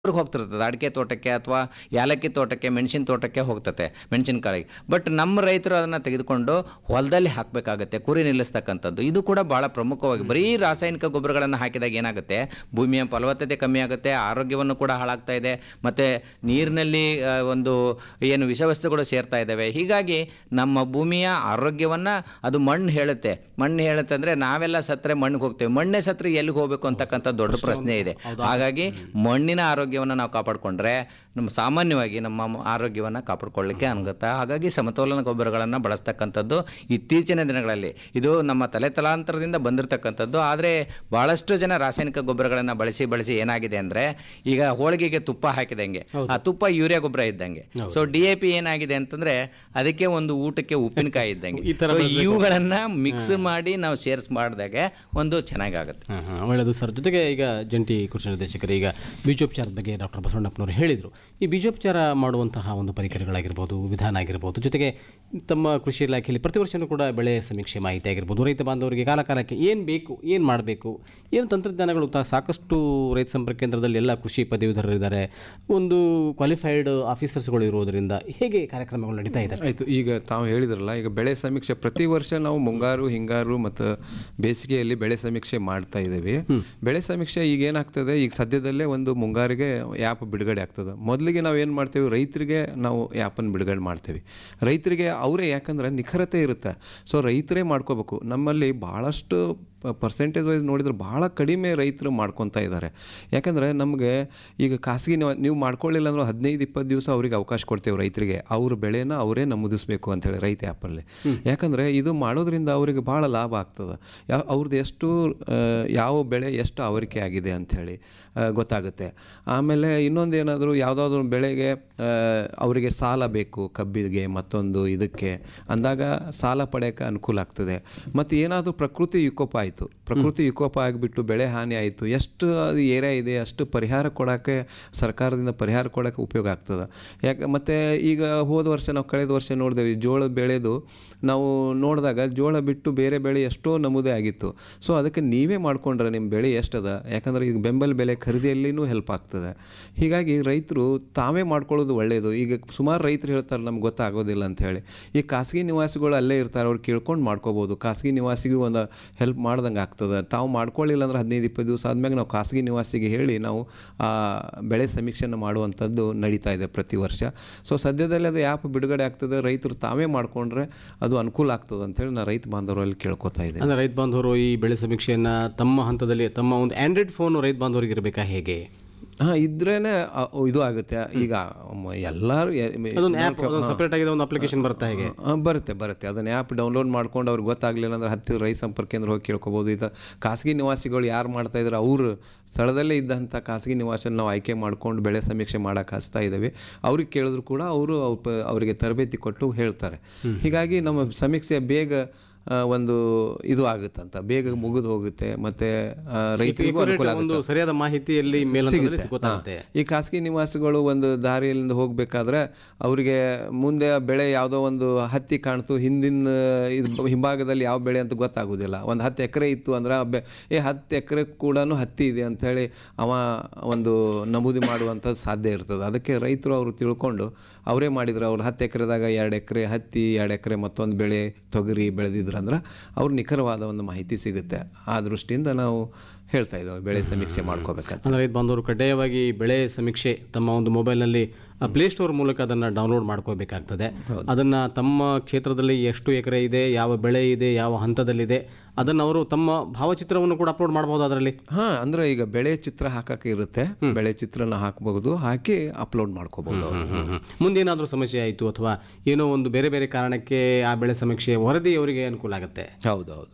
ಅವ್ರಿಗೆ ಹೋಗ್ತಿರ್ತದೆ ಅಡಿಕೆ ತೋಟಕ್ಕೆ ಅಥವಾ ಯಾಲಕ್ಕಿ ತೋಟಕ್ಕೆ ಮೆಣಸಿನ ತೋಟಕ್ಕೆ ಹೋಗ್ತತೆ ಮೆಣಸಿನಕಾಯಿ ಬಟ್ ನಮ್ಮ ರೈತರು ಅದನ್ನು ತೆಗೆದುಕೊಂಡು ಹೊಲದಲ್ಲಿ ಹಾಕಬೇಕಾಗತ್ತೆ ಕುರಿ ನಿಲ್ಲಿಸ್ತಕ್ಕಂಥದ್ದು ಇದು ಕೂಡ ಭಾಳ ಪ್ರಮುಖವಾಗಿ ಬರೀ ರಾಸಾಯನಿಕ ಗೊಬ್ಬರಗಳನ್ನು ಹಾಕಿದಾಗ ಏನಾಗುತ್ತೆ ಭೂಮಿಯ ಫಲವತ್ತತೆ ಕಮ್ಮಿ ಆಗುತ್ತೆ ಆರೋಗ್ಯವನ್ನು ಕೂಡ ಹಾಳಾಗ್ತಾ ಇದೆ ಮತ್ತು ನೀರಿನಲ್ಲಿ ಆ, ಒಂದು ಏನು ವಿಷವಸ್ತುಗಳು ಸೇರ್ತಾ ಇದ್ದಾವೆ ಹೀಗಾಗಿ ನಮ್ಮ ಭೂಮಿಯ ಆರೋಗ್ಯವನ್ನು ಅದು ಮಣ್ಣು ಹೇಳುತ್ತೆ ಮಣ್ಣು ಹೇಳುತ್ತೆ ಅಂದರೆ ನಾವೆಲ್ಲ ಸತ್ತರೆ ಮಣ್ಣಿಗೆ ಹೋಗ್ತೇವೆ ಮಣ್ಣೇ ಸತ್ರೆ ಎಲ್ಲಿಗೆ ಹೋಗಬೇಕು ಅಂತಕ್ಕಂಥ ದೊಡ್ಡ ಪ್ರಶ್ನೆ ಇದೆ ಹಾಗಾಗಿ ಮಣ್ಣಿನ ಆರೋಗ್ಯವನ್ನು ನಾವು ಕಾಪಾಡಿಕೊಂಡ್ರೆ ನಮ್ಮ ಸಾಮಾನ್ಯವಾಗಿ ನಮ್ಮ ಮ- ಆರೋಗ್ಯವನ್ನು ಕಾಪಾಡ್ಕೊಳ್ಳಿಕ್ಕೆ ಅನುಗುತ್ತೆ ಹಾಗಾಗಿ ಸಮತೋಲನ ಗೊಬ್ಬರಗಳನ್ನು ಬಳಸ್ತಕ್ಕಂಥದ್ದು ಇತ್ತೀಚಿನ ದಿನಗಳಲ್ಲಿ ಇದು ನಮ್ಮ ತಲೆ ತಲಾಂತರದಿಂದ ಬಂದಿರತಕ್ಕಂಥದ್ದು ಆದರೆ ಭಾಳಷ್ಟು ಜನ ರಾಸಾಯನಿಕ ಗೊಬ್ಬರಗಳನ್ನು ಬಳಸಿ ಬಳಸಿ ಏನಾಗಿದೆ ಅಂದರೆ ಈಗ ಹೋಳಿಗೆಗೆ ತುಪ್ಪ ಹಾಕಿದಂಗೆ ಆ ತುಪ್ಪ ಯೂರಿಯಾ ಗೊಬ್ಬರ ಇದ್ದಂಗೆ ಸೊ ಡಿ ಎ ಪಿ ಏನಾಗಿದೆ ಅಂತಂದ್ರೆ ಅದಕ್ಕೆ ಒಂದು ಊಟಕ್ಕೆ ಉಪ್ಪಿನಕಾಯಿ ಇದ್ದಂಗೆ ಈ ತರ ಸೊ ಇವುಗಳನ್ನ ಮಿಕ್ಸ್ ಮಾಡಿ ನಾವು ಸೇರ್ಸ್ ಮಾಡಿದಾಗ ಒಂದು ಚೆನ್ನಾಗಾಗುತ್ತೆ ಹಾಂ ಹಾಂ ಒಳ್ಳೆಯದು ಸರ್ ಜೊತೆಗೆ ಈಗ ಜಂಟಿ ಕೃಷಿ ನಿರ್ದೇಶಕರು ಈಗ ಬೀಜೋಪಚಾರದ ಬಗ್ಗೆ ಡಾಕ್ಟರ್ ಬಸವಣ್ಣಪ್ಪನವರು ಹೇಳಿದರು ಈ ಬೀಜೋಪಚಾರ ಮಾಡುವಂತಹ ಒಂದು ಪರಿಕರಗಳಾಗಿರ್ಬೋದು ವಿಧಾನ ಆಗಿರ್ಬೋದು ಜೊತೆಗೆ ತಮ್ಮ ಕೃಷಿ ಇಲಾಖೆಯಲ್ಲಿ ಪ್ರತಿ ವರ್ಷವೂ ಕೂಡ ಬೆಳೆ ಸಮೀಕ್ಷೆ ಮಾಹಿತಿ ಆಗಿರ್ಬೋದು ರೈತ ಬಾಂಧವರಿಗೆ ಕಾಲ ಕಾಲಕ್ಕೆ ಏನು ಬೇಕು ಏನು ಮಾಡಬೇಕು ಏನು ತಂತ್ರಜ್ಞಾನಗಳು ತ- ಸಾಕಷ್ಟು ರೈತ ಸಂಪರ್ಕ ಕೇಂದ್ರದಲ್ಲಿ ಎಲ್ಲ ಕೃಷಿ ಪದವೀಧರರಿದ್ದಾರೆ ಒಂದು ಕ್ವಾಲಿಫೈಡ್ ಆಫೀಸರ್ಸ್ಗಳು ಇರೋದರಿಂದ ಹೇಗೆ ಕಾರ್ಯಕ್ರಮಗಳು ನಡೀತಾ ಇದೆ ಆಯಿತು ಈಗ ತಾವು ಹೇಳಿದ್ರಲ್ಲ ಈಗ ಬೆಳೆ ಸಮೀಕ್ಷೆ ಪ್ರತಿ ವರ್ಷ ನಾವು ಮುಂಗಾರು ಹಿಂಗಾರು ಮತ್ತು ಬೇಸಿಗೆಯಲ್ಲಿ ಬೆಳೆ ಸಮೀಕ್ಷೆ ಮಾಡ್ತಾ ಇದ್ದೀವಿ ಬೆಳೆ ಸಮೀಕ್ಷೆ ಈಗ ಏನಾಗ್ತದೆ ಈಗ ಸದ್ಯದಲ್ಲೇ ಒಂದು ಮುಂಗಾರಿಗೆ ಆ್ಯಪ್ ಬಿಡುಗಡೆ ಆಗ್ತದೆ ಮೊದಲಿಗೆ ನಾವು ಏನು ಮಾಡ್ತೇವೆ ರೈತರಿಗೆ ನಾವು ಆ್ಯಪನ್ನು ಬಿಡುಗಡೆ ಮಾಡ್ತೇವೆ ರೈತರಿಗೆ ಅವರೇ ಯಾಕಂದ್ರೆ ನಿಖರತೆ ಇರುತ್ತೆ ಸೊ ರೈತರೇ ಮಾಡ್ಕೋಬೇಕು ನಮ್ಮಲ್ಲಿ ಭಾಳಷ್ಟು ಪರ್ಸೆಂಟೇಜ್ ವೈಸ್ ನೋಡಿದ್ರೆ ಭಾಳ ಕಡಿಮೆ ರೈತರು ಮಾಡ್ಕೊತಾ ಇದ್ದಾರೆ ಯಾಕಂದರೆ ನಮಗೆ ಈಗ ಖಾಸಗಿ ನೀವು ನೀವು ಮಾಡ್ಕೊಳ್ಳಿಲ್ಲ ಅಂದ್ರೆ ಹದಿನೈದು ಇಪ್ಪತ್ತು ದಿವಸ ಅವ್ರಿಗೆ ಅವಕಾಶ ಕೊಡ್ತೇವೆ ರೈತರಿಗೆ ಅವ್ರ ಬೆಳೆನ ಅವರೇ ನಮೂದಿಸ್ಬೇಕು ಅಂತೇಳಿ ರೈತ ಆ್ಯಪಲ್ಲಿ ಯಾಕಂದರೆ ಇದು ಮಾಡೋದ್ರಿಂದ ಅವರಿಗೆ ಭಾಳ ಲಾಭ ಆಗ್ತದೆ ಯಾವ ಅವ್ರದ್ದು ಎಷ್ಟು ಆ, ಯಾವ ಬೆಳೆ ಎಷ್ಟು ಆವರಿಕೆ ಆಗಿದೆ ಅಂಥೇಳಿ ಗೊತ್ತಾಗುತ್ತೆ ಆಮೇಲೆ ಇನ್ನೊಂದು ಏನಾದರೂ ಯಾವುದಾದ್ರೂ ಬೆಳೆಗೆ ಆ, ಅವರಿಗೆ ಸಾಲ ಬೇಕು ಕಬ್ಬಿಗೆ ಮತ್ತೊಂದು ಇದಕ್ಕೆ ಅಂದಾಗ ಸಾಲ ಪಡೆಯೋಕೆ ಅನುಕೂಲ ಆಗ್ತದೆ ಮತ್ತು ಏನಾದರೂ ಪ್ರಕೃತಿ ವಿಕೋಪ ಆಯಿತು ಪ್ರಕೃತಿ ವಿಕೋಪ ಆಗಿಬಿಟ್ಟು ಬೆಳೆ ಹಾನಿ ಆಯಿತು ಎಷ್ಟು ಅದು ಏರಿಯಾ ಇದೆ ಅಷ್ಟು ಪರಿಹಾರ ಕೊಡೋಕ್ಕೆ ಸರ್ಕಾರದಿಂದ ಪರಿಹಾರ ಕೊಡೋಕ್ಕೆ ಉಪಯೋಗ ಆಗ್ತದೆ ಯಾಕೆ ಮತ್ತು ಈಗ ಹೋದ ವರ್ಷ ನಾವು ಕಳೆದ ವರ್ಷ ನೋಡಿದೆವು ಜೋಳ ಬೆಳೆದು ನಾವು ನೋಡಿದಾಗ ಜೋಳ ಬಿಟ್ಟು ಬೇರೆ ಬೆಳೆ ಎಷ್ಟೋ ನಮೂದೆ ಆಗಿತ್ತು ಸೊ ಅದಕ್ಕೆ ನೀವೇ ಮಾಡ್ಕೊಂಡ್ರೆ ನಿಮ್ಮ ಬೆಳೆ ಎಷ್ಟದ ಯಾಕಂದರೆ ಈಗ ಬೆಂಬಲ ಬೆಲೆ ಖರೀದಿಯಲ್ಲಿನೂ ಹೆಲ್ಪ್ ಆಗ್ತದೆ ಹೀಗಾಗಿ ರೈತರು ತಾವೇ ಮಾಡ್ಕೊಳ್ಳೋದು ಒಳ್ಳೆಯದು ಈಗ ಸುಮಾರು ರೈತರು ಹೇಳ್ತಾರೆ ನಮ್ಗೆ ಗೊತ್ತಾಗೋದಿಲ್ಲ ಅಂತ ಹೇಳಿ ಈ ಖಾಸಗಿ ನಿವಾಸಿಗಳು ಅಲ್ಲೇ ಇರ್ತಾರೆ ಅವ್ರು ಕೇಳ್ಕೊಂಡು ಮಾಡ್ಕೋಬೋದು ಖಾಸಗಿ ನಿವಾಸಿಗೂ ಒಂದು ಹೆಲ್ಪ್ ಮಾಡ್ದಂಗೆ ಆಗ್ತದೆ ತಾವು ಮಾಡ್ಕೊಳ್ಳಿಲ್ಲ ಅಂದ್ರೆ ಹದಿನೈದು ಇಪ್ಪತ್ತು ದಿವಸ ಆದ್ಮೇಲೆ ನಾವು ಖಾಸಗಿ ನಿವಾಸಿಗೆ ಹೇಳಿ ನಾವು ಆ ಬೆಳೆ ಸಮೀಕ್ಷೆನ ಮಾಡುವಂಥದ್ದು ನಡೀತಾ ಇದೆ ಪ್ರತಿ ವರ್ಷ ಸೊ ಸದ್ಯದಲ್ಲೇ ಅದು ಆ್ಯಪ್ ಬಿಡುಗಡೆ ಆಗ್ತದೆ ರೈತರು ತಾವೇ ಮಾಡಿಕೊಂಡ್ರೆ ಅದು ಅನುಕೂಲ ಆಗ್ತದೆ ಅಂತೇಳಿ ನಾನು ರೈತ ಬಾಂಧವರಲ್ಲಿ ಕೇಳ್ಕೊತಾ ಇದ್ದೀನಿ ಅಂದರೆ ರೈತ ಬಾಂಧವರು ಈ ಬೆಳೆ ಸಮೀಕ್ಷೆಯನ್ನು ತಮ್ಮ ಹಂತದಲ್ಲಿ ತಮ್ಮ ಒಂದು ಆಂಡ್ರಾಯ್ಡ್ ಫೋನ್ ರೈತ ಬಾಂಧವರಿಗೆ ಇರಬೇಕಾ ಹೇಗೆ ಹಾಂ ಇದ್ರೇನೆ ಅ, ಇದು ಆಗುತ್ತೆ ಈಗ ಮ- ಎಲ್ಲರೂ ಎ- ಮ- ಅದೊಂದು ಆ್ಯಪ್ ಅದೊಂದು ಸಪ್ರೇಟ್ ಆಗಿದೆ ಒಂದು ಅಪ್ಲಿಕೇಶನ್ ಬರುತ್ತೆ ಹೇಗೆ ಆ, ಬರುತ್ತೆ ಬರುತ್ತೆ ಅದನ್ನ ಆ್ಯಪ್ ಡೌನ್ಲೋಡ್ ಮಾಡ್ಕೊಂಡು ಅವ್ರಿಗೆ ಗೊತ್ತಾಗಲಿಲ್ಲ ಅಂದ್ರೆ ಹತ್ತಿರ ರೈತ ಸಂಪರ್ಕ ಕೇಂದ್ರ ಹೋಗಿ ಕೇಳ್ಕೊಬೋದು ಇದು ಖಾಸಗಿ ನಿವಾಸಿಗಳು ಯಾರು ಮಾಡ್ತಾ ಇದ್ದಾರೆ ಅವರು ಸ್ಥಳದಲ್ಲೇ ಇದ್ದಂಥ ಖಾಸಗಿ ನಿವಾಸನ ನಾವು ಆಯ್ಕೆ ಮಾಡ್ಕೊಂಡು ಬೆಳೆ ಸಮೀಕ್ಷೆ ಮಾಡೋಕೆ ಹಚ್ತಾ ಇದ್ದೀವಿ ಅವ್ರಿಗೆ ಕೇಳಿದ್ರು ಕೂಡ ಅವರು ಅವರಿಗೆ ತರಬೇತಿ ಕೊಟ್ಟು ಹೇಳ್ತಾರೆ ಹೀಗಾಗಿ ನಮ್ಮ ಸಮೀಕ್ಷೆ ಬೇಗ ಆ, ಒಂದು ಇದು ಆಗುತ್ತಂತ ಬೇಗ ಮುಗಿದು ಹೋಗುತ್ತೆ ಮತ್ತೆ ಆ, ರೈತರಿಗೂ ಅನುಕೂಲ ಒಂದು ಆಗುತ್ತೆ ಸರಿಯಾದ ಮಾಹಿತಿಯಲ್ಲಿ ಮೇಲಂತದಲ್ಲಿ ಗೊತ್ತಾಗುತ್ತೆ ಈ ಖಾಸಗಿ ನಿವಾಸಿಗಳು ಒಂದು ದಾರಿಯಿಂದ ಹೋಗಬೇಕಾದ್ರೆ ಅವರಿಗೆ ಮುಂದೆ ಆ ಬೆಳೆ ಯಾವುದೋ ಒಂದು ಹತ್ತಿ ಕಾಣ್ತು ಹಿಂದಿನ ಇದು ಹಿಂಭಾಗದಲ್ಲಿ ಯಾವ ಬೆಳೆ ಅಂತ ಗೊತ್ತಾಗೋದಿಲ್ಲ ಒಂದು ಹತ್ತು ಎಕರೆ ಇತ್ತು ಅಂದ್ರೆ ಆ ಬೆ ಏ ಹತ್ತು ಎಕರೆ ಕೂಡ ಹತ್ತಿ ಇದೆ ಅಂಥೇಳಿ ಅವ ಒಂದು ನಮೂದಿ ಮಾಡುವಂಥದ್ದು ಸಾಧ್ಯ ಇರ್ತದೆ ಅದಕ್ಕೆ ರೈತರು ಅವರು ತಿಳ್ಕೊಂಡು ಅವರೇ ಮಾಡಿದ್ರು ಅವ್ರು ಹತ್ತು ಎಕರೆದಾಗ ಎರಡು ಎಕರೆ ಹತ್ತಿ ಎರಡು ಎಕರೆ ಮತ್ತೊಂದು ಬೆಳೆ ತೊಗರಿ ಬೆಳೆದಿದ್ರು ಅಂದ್ರೆ ಅವ್ರು ನಿಖರವಾದ ಒಂದು ಮಾಹಿತಿ ಸಿಗುತ್ತೆ ಆ ದೃಷ್ಟಿಯಿಂದ ನಾವು ಹೇಳ್ತಾ ಇದ್ದೇವೆ ಬೆಳೆ ಸಮೀಕ್ಷೆ ಮಾಡ್ಕೋಬೇಕಂತ ಅಂದರೆ ರೈತ ಬಾಂಧವರು ಕಡ್ಡಾಯವಾಗಿ ಬೆಳೆ ಸಮೀಕ್ಷೆ ತಮ್ಮ ಒಂದು ಮೊಬೈಲ್ನಲ್ಲಿ ಪ್ಲೇಸ್ಟೋರ್ ಮೂಲಕ ಅದನ್ನು ಡೌನ್ಲೋಡ್ ಮಾಡ್ಕೋಬೇಕಾಗ್ತದೆ ಅದನ್ನು ತಮ್ಮ ಕ್ಷೇತ್ರದಲ್ಲಿ ಎಷ್ಟು ಎಕರೆ ಇದೆ ಯಾವ ಬೆಳೆ ಇದೆ ಯಾವ ಹಂತದಲ್ಲಿದೆ ಅದನ್ನು ಅವರು ತಮ್ಮ ಭಾವಚಿತ್ರವನ್ನು ಕೂಡ ಅಪ್ಲೋಡ್ ಮಾಡಬಹುದು ಅದರಲ್ಲಿ ಹಾ ಅಂದ್ರೆ ಈಗ ಬೆಳೆ ಚಿತ್ರ ಹಾಕಕ್ಕೆ ಇರುತ್ತೆ ಬೆಳೆ ಚಿತ್ರನ ಹಾಕಬಹುದು ಹಾಕಿ ಅಪ್ಲೋಡ್ ಮಾಡ್ಕೋಬಹುದು ಅವ್ರು. ಮುಂದೇನಾದರೂ ಸಮಸ್ಯೆ ಆಯಿತು ಅಥವಾ ಏನೋ ಒಂದು ಬೇರೆ ಬೇರೆ ಕಾರಣಕ್ಕೆ ಆ ಬೆಳೆ ಸಮೀಕ್ಷೆ ವರದಿ ಅವರಿಗೆ ಅನುಕೂಲ ಆಗುತ್ತೆ ಹೌದೌದು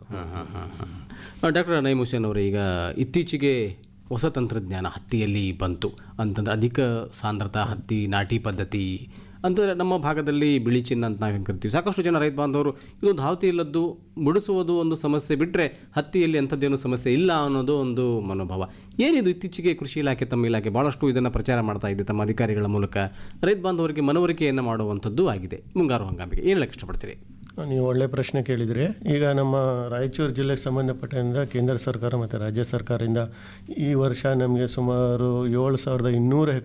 ಡಾಕ್ಟರ್ ನೈಮ್ ಹುಸೇನ್ ಅವರು ಈಗ ಇತ್ತೀಚೆಗೆ ಹೊಸ ತಂತ್ರಜ್ಞಾನ ಹತ್ತಿಯಲ್ಲಿ ಬಂತು ಅಂತಂದ್ರೆ ಅಧಿಕ ಸಾಂದ್ರತಾ ಹತ್ತಿ ನಾಟಿ ಪದ್ಧತಿ ಅಂದರೆ ನಮ್ಮ ಭಾಗದಲ್ಲಿ ಬಿಳಿ ಚಿನ್ನ ಅಂತ ನಾವೇನು ಕರಿತೀವಿ ಸಾಕಷ್ಟು ಜನ ರೈತ ಬಾಂಧವರು ಇದೊಂದು ಹಾವತಿ ಇಲ್ಲದ್ದು ಮುಡಿಸುವುದು ಒಂದು ಸಮಸ್ಯೆ ಬಿಟ್ಟರೆ ಹತ್ತಿಯಲ್ಲಿ ಅಂಥದ್ದೇನು ಸಮಸ್ಯೆ ಇಲ್ಲ ಅನ್ನೋದು ಒಂದು ಮನೋಭಾವ ಏನಿದು ಇತ್ತೀಚೆಗೆ ಕೃಷಿ ಇಲಾಖೆ ತಮ್ಮ ಇಲಾಖೆ ಭಾಳಷ್ಟು ಇದನ್ನು ಪ್ರಚಾರ ಮಾಡ್ತಾ ಇದೆ ತಮ್ಮ ಅಧಿಕಾರಿಗಳ ಮೂಲಕ ರೈತ ಬಾಂಧವರಿಗೆ ಮನವರಿಕೆಯನ್ನು ಮಾಡುವಂಥದ್ದು ಆಗಿದೆ ಮುಂಗಾರು ಹಂಗಾಮಿಗೆ ಏನು ಹೇಳಕ್ಕೆ ಇಷ್ಟಪಡ್ತೀರಿ ನೀವು ಒಳ್ಳೆ ಪ್ರಶ್ನೆ ಕೇಳಿದರೆ ಈಗ ನಮ್ಮ ರಾಯಚೂರು ಜಿಲ್ಲೆಗೆ ಸಂಬಂಧಪಟ್ಟಂತ ಕೇಂದ್ರ ಸರ್ಕಾರ ಮತ್ತು ರಾಜ್ಯ ಸರ್ಕಾರದಿಂದ ಈ ವರ್ಷ ನಮಗೆ ಸುಮಾರು ಏಳು ಸಾವಿರದ ಇನ್ನೂರು